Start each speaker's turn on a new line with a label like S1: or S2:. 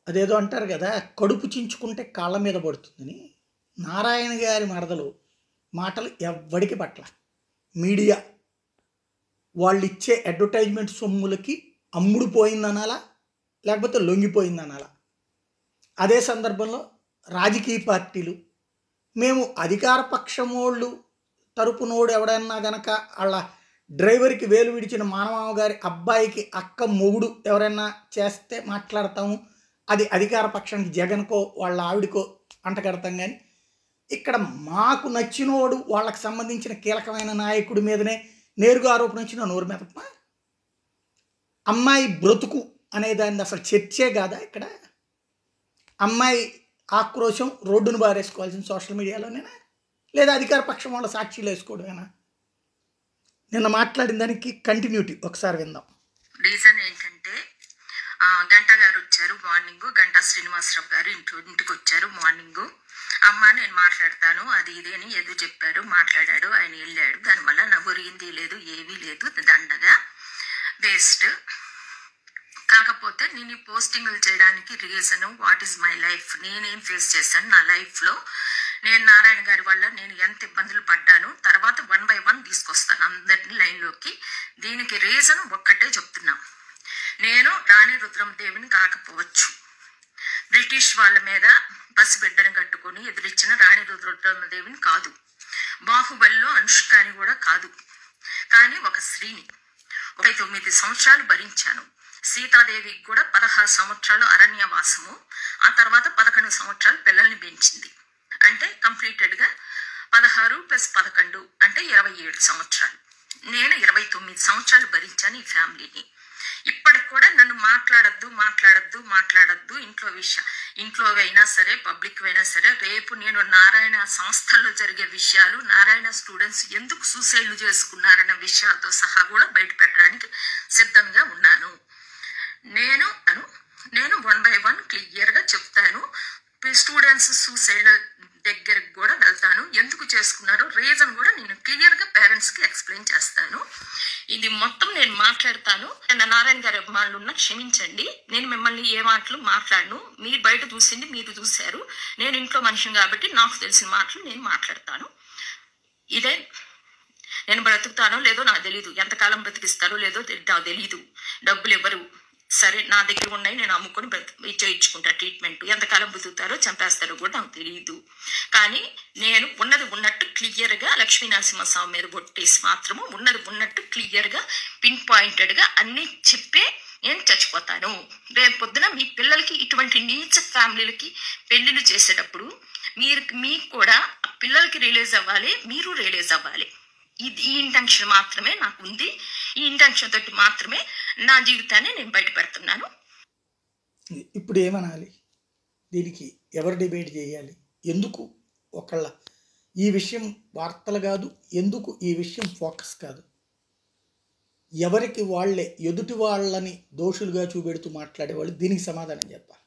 S1: అదేదో అంటారు కదా కడుపు చించుకుంటే కాళ్ళ మీద పడుతుందని నారాయణ గారి మరదలు మాటలు ఎవ్వడికి పట్ల మీడియా వాళ్ళు ఇచ్చే అడ్వర్టైజ్మెంట్ సొమ్ములకి అమ్ముడు పోయిందనాలా లేకపోతే లొంగిపోయిందనాలా అదే సందర్భంలో రాజకీయ పార్టీలు మేము అధికార పక్షమోళ్ళు తరపునోడు ఎవడన్నా గనక వాళ్ళ డ్రైవర్కి వేలు విడిచిన మానవామ గారి అబ్బాయికి అక్క మొగుడు ఎవరైనా చేస్తే మాట్లాడతాము అది అధికార పక్షానికి జగన్కో వాళ్ళ ఆవిడకో అంటగడతాం కానీ ఇక్కడ మాకు నచ్చినోడు వాళ్ళకి సంబంధించిన కీలకమైన నాయకుడి మీదనే నేరుగా ఆరోపణ వచ్చిన నోరు మెదప అమ్మాయి బ్రతుకు అనే దాన్ని అసలు చర్చే కాదా ఇక్కడ అమ్మాయి ఆక్రోశం రోడ్డును బారేసుకోవాల్సిన సోషల్ మీడియాలోనేనా లేదా అధికార పక్షం వాళ్ళ సాక్షిలు వేసుకోవడమేనా నిన్న మాట్లాడిన దానికి కంటిన్యూటీ ఒకసారి విందాం
S2: రీజన్ ఏంటంటే ఆ, గంట గారు వచ్చారు మార్నింగ్ గంటా శ్రీనివాసరావు గారు ఇంట్లో ఇంటికి వచ్చారు మార్నింగ్ అమ్మ నేను మాట్లాడతాను అది ఇది అని ఏదో చెప్పారు మాట్లాడాడు ఆయన వెళ్ళాడు దానివల్ల నా ఒరిగింది లేదు ఏమీ లేదు దండగా వేస్ట్ కాకపోతే నేను ఈ పోస్టింగ్లు చేయడానికి reason what is my life నేనేం ఫేస్ చేశాను నా లైఫ్లో నేను నారాయణ గారి వల్ల నేను ఎంత ఇబ్బందులు పడ్డాను తర్వాత వన్ బై వన్ తీసుకొస్తాను అందరిని లైన్లోకి దీనికి రీజన్ ఒక్కటే చెప్తున్నా నేను రాణి రుద్రమదేవిని కాకపోవచ్చు బ్రిటిష్ వాళ్ళ మీద పసిబిడ్డను కట్టుకొని ఎదిరించిన రాణి రుద్రమదేవిని కాదు బాహుబలిలో అనుష్కాని కూడా కాదు కానీ ఒక స్త్రీని ఒక తొమ్మిది సంవత్సరాలు భరించాను సీతాదేవికి కూడా పదహారు సంవత్సరాలు అరణ్యవాసము ఆ తర్వాత పదకొండు సంవత్సరాలు పిల్లల్ని పెంచింది అంటే కంప్లీటెడ్గా పదహారు ప్లస్ పదకొండు అంటే ఇరవై ఏడు సంవత్సరాలు నేను ఇరవై తొమ్మిది సంవత్సరాలు భరించాను ఈ ఫ్యామిలీని ఇప్పటికి కూడా నన్ను మాట్లాడద్దు మాట్లాడద్దు మాట్లాడద్దు ఇంట్లో విషయ ఇంట్లో అయినా సరే పబ్లిక్ అయినా సరే రేపు నేను నారాయణ సంస్థల్లో జరిగే విషయాలు నారాయణ స్టూడెంట్స్ ఎందుకు సూసైడ్లు చేసుకున్నారన్న విషయాలతో సహా కూడా బయట పెట్టడానికి సిద్ధంగా ఉన్నాను నేను అను నేను వన్ బై వన్ క్లియర్గా చెప్తాను స్టూడెంట్స్ సూసైడ్ దగ్గరికి కూడా వెళ్తాను ఎందుకు చేసుకున్నారో రీజన్ కూడా నేను క్లియర్గా పేరెంట్స్కి ఎక్స్ప్లెయిన్ చేస్తాను ఇది మొత్తం నేను మాట్లాడతాను నిన్న నారాయణ గారి అభిమానులు ఉన్న క్షమించండి నేను మిమ్మల్ని ఏ మాటలు మాట్లాడను మీరు బయట చూసింది మీరు చూశారు నేను ఇంట్లో మనిషిని కాబట్టి నాకు తెలిసిన మాటలు నేను మాట్లాడతాను ఇదే నేను బ్రతుకుతానో లేదో నాకు తెలియదు ఎంతకాలం బ్రతికిస్తారో లేదో తె- నాకు తెలియదు డబ్బులు ఇవ్వరు సరే నా దగ్గర ఉన్నాయి నేను అమ్ముకొని బ్రతి ఇచ్చుకుంటా ట్రీట్మెంట్ ఎంతకాలం బ్రతుకుతారో చంపేస్తారో కూడా నాకు తెలియదు కానీ నేను ఉన్నది ఉన్నట్టు క్లియర్గా లక్ష్మీ నరసింహస్వామి మీద కొట్టేసి మాత్రము ఉన్నది ఉన్నట్టు క్లియర్గా పిన్ పాయింటెడ్గా అన్నీ చెప్పే నేను చచ్చిపోతాను రేపు పొద్దున మీ పిల్లలకి ఇటువంటి నీచ ఫ్యామిలీలకి పెళ్ళిళ్ళు చేసేటప్పుడు మీరు మీకు కూడా ఆ పిల్లలకి రిలీజ్ అవ్వాలి మీరు రిలీజ్ అవ్వాలి ఇది ఈ ఇంటెన్షన్ మాత్రమే నాకు ఉంది ఈ ఇంటెన్షన్ తోటి మాత్రమే నా జీవితాన్ని నేను బయట పెడుతున్నాను
S1: ఇప్పుడు ఏమనాలి దీనికి ఎవరు డిబేట్ చేయాలి ఎందుకు ఒకళ్ళ ఈ విషయం వార్తలు కాదు ఎందుకు ఈ విషయం ఫోకస్ కాదు ఎవరికి వాళ్ళే ఎదుటి వాళ్ళని దోషులుగా చూపెడుతూ మాట్లాడేవాళ్ళు దీనికి సమాధానం చెప్పాలి